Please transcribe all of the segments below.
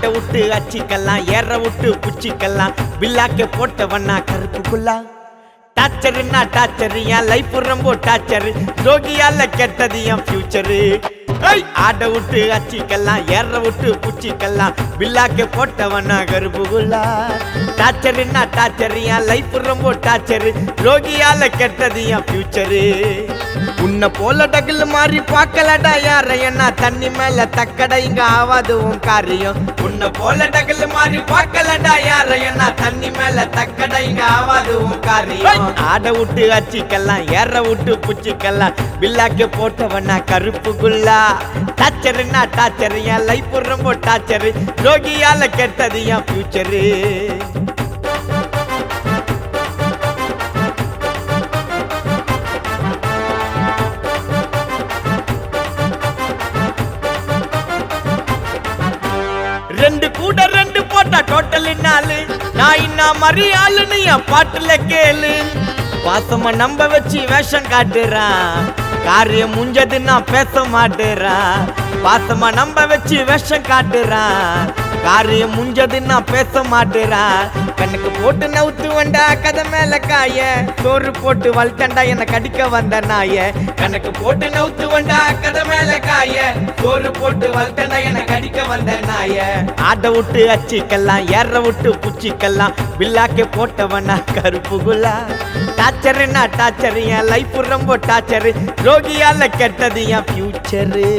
விட்டு அச்சிக்கலாம் ஏற விட்டு புச்சிக்கலாம் பில்லாக்க போட்டவனா கருப்புக்குள்ளா டாச்சருன்னா டாச்சரு என் லைஃப் ரொம்ப டாச்சரு ரோகியால கெட்டது என் ஃபியூச்சரு ஆட விட்டு அச்சிக்கலாம் ஏற விட்டு புச்சிக்கலாம் பில்லாக்க போட்டவனா கருப்புக்குள்ளா டாச்சருன்னா டாச்சரு என் லைஃப் ரொம்ப டாச்சரு ரோகியால கெட்டது என் ஃபியூச்சரு உன்னை போல டகுல மாதிரி பார்க்கலடா யார என்ன தண்ணி மேல தக்கட இங்க ஆவாது உன் காரியம் உன்னை போல டகுல மாதிரி பார்க்கலடா யார என்ன தண்ணி மேல தக்கட இங்க ஆவாது உன் காரியம் ஆட விட்டு அச்சிக்கலாம் ஏற விட்டு புச்சிக்கலாம் பில்லாக்கு போட்டவனா கருப்பு குல்லா டாச்சருன்னா டாச்சரு என் லைஃப் ரொம்ப டாச்சரு ரோகியால கெட்டது என் ஃபியூச்சரு ரெண்டு கூட ரெண்டு போட்டா டோட்டல் நாலு நான் இன்னா மாதிரி ஆளுன்னு என் பாட்டுல கேளு பாசமா நம்ப வச்சு வேஷம் காட்டுறான் காரியம் முடிஞ்சது நான் பேச மாட்டேறான் பாசமா நம்ப வச்சு வேஷம் காட்டுறான் காரியம் முடிஞ்சது நான் பேச மாட்டேறான் கண்ணுக்கு போட்டு நவுத்து வண்டா கதை மேல காய சோறு போட்டு வளர்த்தண்டா என்ன கடிக்க வந்த நாய கணக்கு போட்டு நவுத்து வண்டா கதை மேல காய சோறு போட்டு வளர்த்தண்டா என்ன கடிக்க வந்த நாய ஆட விட்டு அச்சிக்கலாம் ஏற விட்டு புச்சிக்கலாம் பில்லாக்கே போட்டவனா கருப்புகுலா டாச்சருன்னா டாச்சர் என் லைஃப் ரொம்ப டாச்சரு ரோகியால கெட்டது என் ஃபியூச்சரு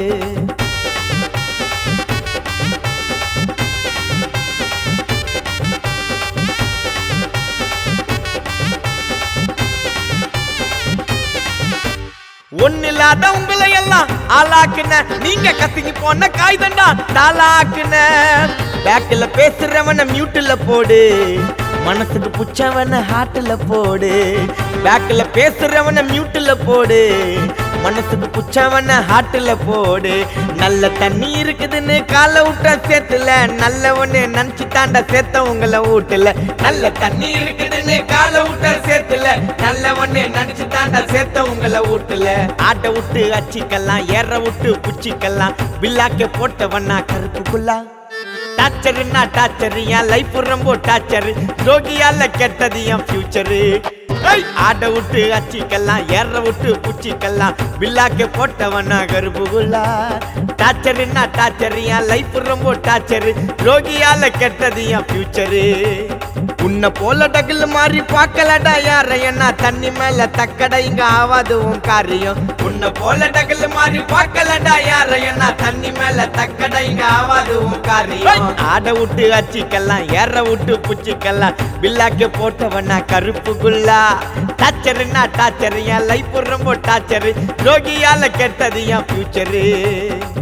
ஒன்னில்லாத உங்களை எல்லாம் ஆளாக்குன நீங்க கத்திக்கு போன காய்தண்டா தாளாக்குன பேக்கில் பேசுறவன மியூட்டில் போடு மனசுக்கு புச்சவன ஹார்ட்ல போடு பேக்கில் பேசுறவன மியூட்டில் போடு மனசுக்கு புச்சவன ஹார்ட்ல போடு நல்ல தண்ணி இருக்குதுன்னு காலை விட்ட சேத்துல நல்ல ஒண்ணு நினைச்சு தாண்டா சேர்த்த உங்களை வீட்டுல நல்ல தண்ணி இருக்குதுன்னு காலை விட்ட சேத்துல நல்ல ஒண்ணு நினைச்சு தாண்டா சேர்த்த உங்களை வீட்டுல ஆட்டை விட்டு அச்சிக்கலாம் ஏற விட்டு புச்சிக்கலாம் பில்லாக்க போட்டவனா கருப்புக்குள்ளா டாச்சருன்னா டாச்சரு என் லைஃப் ரொம்ப டாச்சரு ரோகியால கெட்டது என் ஃபியூச்சரு ஆட விட்டு அச்சிக்கலாம் ஏற விட்டு புச்சிக்கலாம் பில்லாக்க போட்டவனா கருப்புகுல்லா டாச்சருன்னா டாச்சரு என் லைஃப் ரொம்ப டாச்சரு ரோகியால கெட்டது என் ஃபியூச்சரு உன்னை போல டகுல மாதிரி பார்க்கலடா யார என்ன தண்ணி மேல தக்கட இங்க ஆவாது உன் காரியம் உன்னை போல டகுல மாதிரி பார்க்கலடா யார என்ன தண்ணி மேல தக்கட இங்க ஆவாது உன் காரியம் ஆட விட்டு அச்சிக்கலாம் ஏற விட்டு புச்சிக்கலாம் பில்லாக்கு போட்டவனா கருப்பு குல்லா டாச்சருன்னா டாச்சரு என் லைஃப் ரொம்ப டாச்சரு ரோகியால கெட்டது என் ஃபியூச்சரு